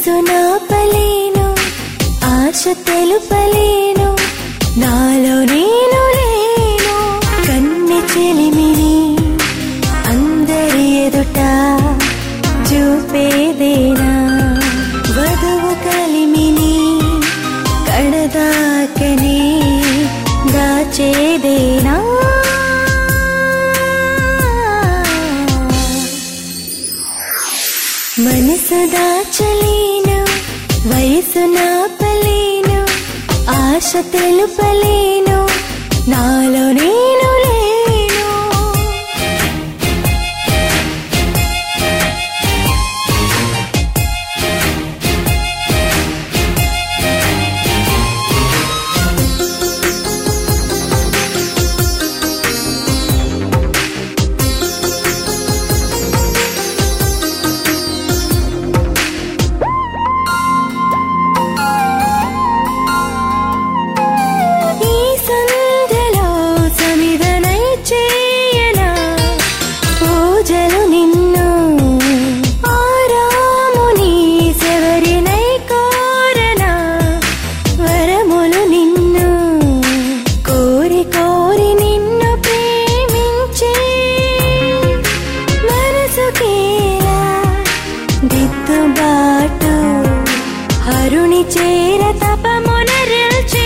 వయసు నాపలేను ఆశ తెలుపలేను నాలో నేను లేను కన్నె చెలిమిని అందరి ఎదుట చూపేదేనా వధువు కలిమిని కడదాకనే దాచేదేనా మనసు దాచలేను వయసు నాపలేను ఆశ తెలుపలేను నాలో నేను లేను ఈ సంధ్యలో సమిధనై చేయనా పూజలు నిన్ను ఆరాముని శవరినై కోరనా వరములు నిన్ను కోరి కోరి నిన్ను ప్రేమించే మనసుకేలా దిద్దుబాటు హరుని చేర తపమునరిల్చే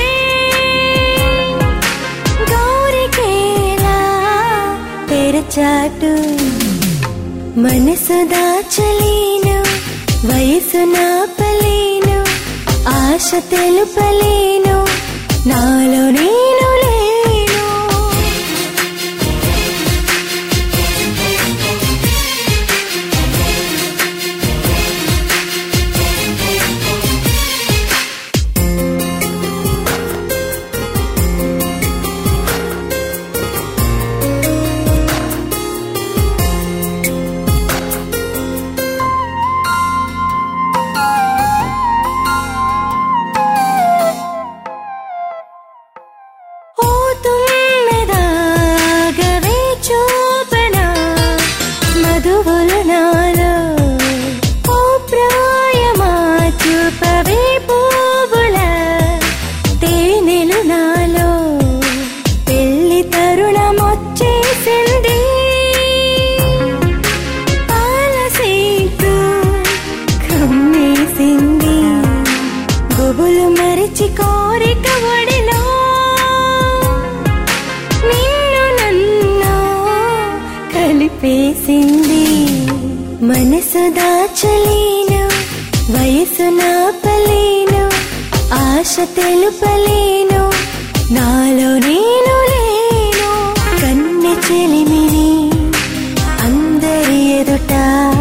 గౌరికేలా తెరచాటు మనసు దాచలేను వయసు నాపలేను ఆశ తెలుపలేను నాలో నేను లేను ఓ తుమ్మెదాగవే చూపనా మధువులు నాలో ఓ ప్రాయమా చూపవే పువ్వుల తేనెలు నాలో పెళ్లి తరుణమొచ్చేసింది పాలసీకు కమ్మేసింది గుబులు మరిచి కోరిక ఒడిలో నిన్ను నన్ను కలిపేసింది మనసు దాచలేను వయసు నాపలేను ఆశ తెలుపలేను నాలో నేను లేను కన్నె చెలిమిని అందరి ఎదుట